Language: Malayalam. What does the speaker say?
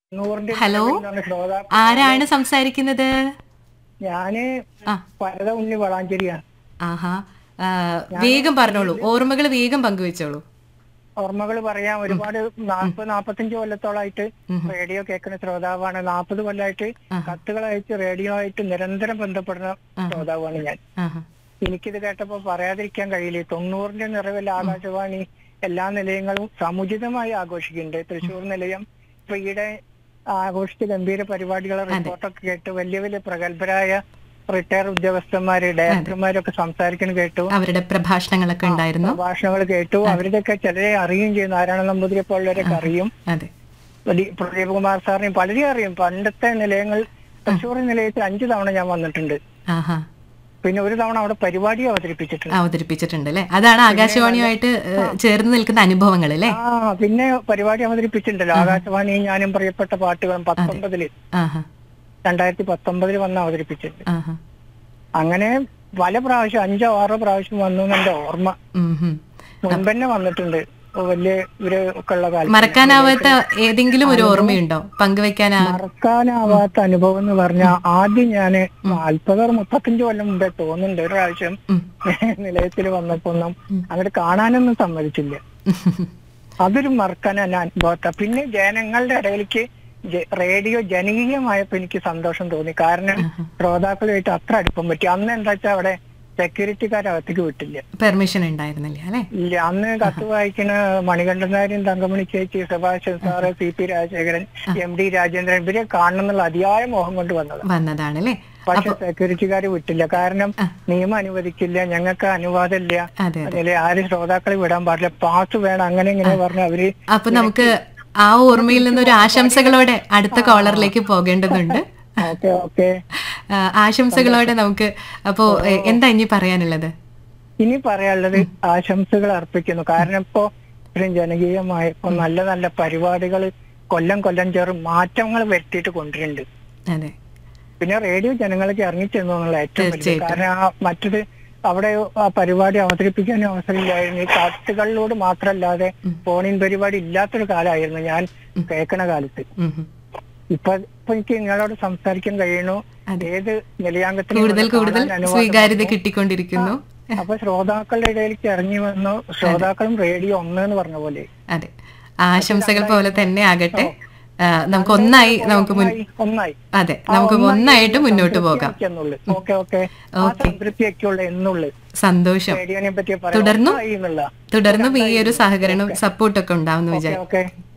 നൂറിന്റെ ഹലോ നിറവിലാണ് ശ്രോതാക്കൾ. ആരാണ് സംസാരിക്കുന്നത് ഞാന് ആ പരത ഉണ്ണി വളാഞ്ചേരിയാണ് ആഹാ ആ, വേഗം പറഞ്ഞോളൂ ഓർമ്മകൾ വേഗം പങ്കുവെച്ചോളൂ ഓർമ്മകൾ പറയാൻ ഒരുപാട് നാൽപ്പത് നാപ്പത്തഞ്ച് കൊല്ലത്തോളായിട്ട് റേഡിയോ കേൾക്കുന്ന ശ്രോതാവാണ് നാൽപ്പത് കൊല്ലമായിട്ട് കത്തുകൾ അയച്ച് റേഡിയോ ആയിട്ട് നിരന്തരം ബന്ധപ്പെടുന്ന ശ്രോതാവാണ് ഞാൻ ആഹാ എനിക്കിത് കേട്ടപ്പോ പറയാതിരിക്കാൻ കഴിയില്ല തൊണ്ണൂറിന്റെ നിറവിൽ ആകാശവാണി എല്ലാ നിലയങ്ങളും സമുചിതമായി ആഘോഷിക്കുന്നുണ്ട് തൃശ്ശൂർ നിലയം ഇപ്പൊ ഈയിടെ ആഘോഷിച്ച ഗംഭീര പരിപാടികളെ റിപ്പോർട്ടൊക്കെ കേട്ട് വലിയ വലിയ പ്രഗത്ഭരായ റിട്ടയർ ഉദ്യോഗസ്ഥന്മാര് ഡയറക്ടർമാരൊക്കെ സംസാരിക്കുന്ന കേട്ടു അവരുടെ പ്രഭാഷണങ്ങളൊക്കെ ഉണ്ടായിരുന്നു പ്രഭാഷണങ്ങൾ കേട്ടു അവരുടെയൊക്കെ ചിലരെ അറിയുകയും ചെയ്യും നാരായണ നമ്പൂതിരിയെ പോലുള്ളവരൊക്കെ അറിയും അതെ പ്രദീ- പ്രദീപകുമാർ സാറിനെയും പലരെയും അറിയും പണ്ടത്തെ നിലയങ്ങൾ തൃശ്ശൂർ നിലയത്തിൽ അഞ്ചു തവണ ഞാൻ വന്നിട്ടുണ്ട് ആഹാ പിന്നെ ഒരു തവണ അവിടെ പരിപാടി അവതരിപ്പിച്ചിട്ടുണ്ട് അവതരിപ്പിച്ചിട്ടുണ്ട് അല്ലേ അതാണ് ആകാശവാണിയുമായിട്ട് ഏ, ചേർന്ന് നിൽക്കുന്ന അനുഭവങ്ങൾ അല്ലേ ആ പിന്നെ പരിപാടി അവതരിപ്പിച്ചിട്ടുണ്ടല്ലോ ആകാശവാണി ഞാനും പ്രിയപ്പെട്ട പാട്ടുകളും പത്തൊമ്പതില് ആഹാ രണ്ടായിരത്തി പത്തൊമ്പതില് വന്ന് അവതരിപ്പിച്ചിട്ടുണ്ട് ആഹാ അങ്ങനെ പല പ്രാവശ്യം അഞ്ചോ ആറോ പ്രാവശ്യം വന്നു എന്റെ ഓർമ്മ ഉം, ഉം. മുൻപന്നെ വന്നിട്ടുണ്ട് വലിയ ഇവര് ഒക്കെ ഉള്ള കാലത്ത് മറക്കാനാവാത്ത ഏതെങ്കിലും ഒരു ഓർമ്മയുണ്ടോ പങ്കുവെക്കാനാ മറക്കാനാവാത്ത അനുഭവം എന്ന് പറഞ്ഞാൽ ആദ്യം ഞാന് നാല്പതോ മുപ്പത്തഞ്ചു കൊല്ലം മുമ്പേ തോന്നുന്നുണ്ട് ഒരു പ്രാവശ്യം ഉം. നിലയത്തിൽ വന്നപ്പോ ഒന്നും അങ്ങോട്ട് കാണാനൊന്നും സമ്മതിച്ചില്ല അതൊരു മറക്കാൻ അനുഭവത്ത പിന്നെ ജനങ്ങളുടെ ഇടയിലേക്ക് ജ- റേഡിയോ ജനകീയമായപ്പോ എനിക്ക് സന്തോഷം തോന്നി കാരണം ശ്രോതാക്കളുമായിട്ട് അത്ര അടുപ്പം പറ്റി അന്ന് എന്താ വെച്ചാൽ അവിടെ സെക്യൂരിറ്റിക്കാരകത്തേക്ക് വിട്ടില്ല പെർമിഷൻ ഉണ്ടായിരുന്നില്ല അല്ലേ ഇല്ല അന്ന് കത്ത് വായിക്കുന്ന മണികണ്ഠൻ നായരും തങ്കമണി ചേച്ചി Subhashan sir C P Rajasekharan M D Rajendran ഇവരെ കാണണം എന്നുള്ള അതിയായ മോഹം കൊണ്ട് വന്നത് വന്നതാണ് അല്ലേ പക്ഷെ സെക്യൂരിറ്റിക്കാർ വിട്ടില്ല കാരണം നിയമം അനുവദിക്കില്ല ഞങ്ങൾക്ക് അനുവാദമില്ല അതെ അതിലെ ആരും ശ്രോതാക്കളെ വിടാൻ പാടില്ല പാസ് വേണം അങ്ങനെ ഇങ്ങനെ പറഞ്ഞ് അവര് അപ്പൊ നമുക്ക് ആ ഓർമ്മയിൽ നിന്നൊരു ആശംസകളോടെ അടുത്ത കോളറിലേക്ക് പോകേണ്ടതുണ്ട് ഓക്കെ ഓക്കെ ആ, ആശംസകളോടെ നമുക്ക് അപ്പോ എ, എന്താ ഇനി പറയാനുള്ളത് ഇനി പറയാനുള്ളത് ആശംസകൾ അർപ്പിക്കുന്നു കാരണം ഇപ്പോ ഇത്രയും ജനകീയമായ ഇപ്പൊ നല്ല നല്ല പരിപാടികൾ കൊല്ലം കൊല്ലം ചേർന്ന് മാറ്റങ്ങൾ വരുത്തിയിട്ട് കൊണ്ടുവരുന്നുണ്ട് അതെ പിന്നെ റേഡിയോ ജനങ്ങൾക്ക് ഇറങ്ങിച്ചെന്നു എന്നുള്ള ഏറ്റവും വലിയ തീർച്ചയായിട്ടും. കാരണം ആ മറ്റത് അവിടെ ആ പരിപാടി അവതരിപ്പിക്കാൻ അവസരമില്ലായിരുന്നു ഈ കത്തുകളിലൂടെ മാത്രമല്ലാതെ ഫോണിൻ പരിപാടി ഇല്ലാത്തൊരു കാലമായിരുന്നു ഞാൻ കേൾക്കണ കാലത്ത് ഉം, ഉം. ഇപ്പൊ ഇപ്പൊ എനിക്ക് നിങ്ങളോട് സംസാരിക്കാൻ കഴിയണു ഏത് നിലയാംഗത്തിനും കൂടുതൽ ഇവിടെ കൂടുതൽ കാണാൻ അനുവാദം സ്വീകാര്യത വന്നു. കിട്ടിക്കൊണ്ടിരിക്കുന്നു അപ്പൊ ശ്രോതാക്കളുടെ ഇടയിലേക്ക് ഇറങ്ങി വന്നു ശ്രോതാക്കളും റേഡിയോ ഒന്ന് എന്ന് പറഞ്ഞ പോലെ അതെ ആശംസകൾ പോലെ തന്നെ ആകട്ടെ ആ, നമുക്ക് ഒന്നായി നമുക്ക് മുൻ ഒന്നായി ഒന്നായി അതെ നമുക്ക് ഒന്നായിട്ട് മുന്നോട്ട് പോകാം ഓക്കെ ഓക്കെ ആ സംതൃപ്തിയൊക്കെ ഉള്ള എന്നുള്ളു സന്തോഷം റേഡിയോനെ പറ്റി തുടർന്നും? പറയാം എന്നുള്ള തുടർന്നും ഈ ഒരു സഹകരണവും സപ്പോർട്ടൊക്കെ ഉണ്ടാവുമെന്ന് വിചാരിക്കും ഓക്കെ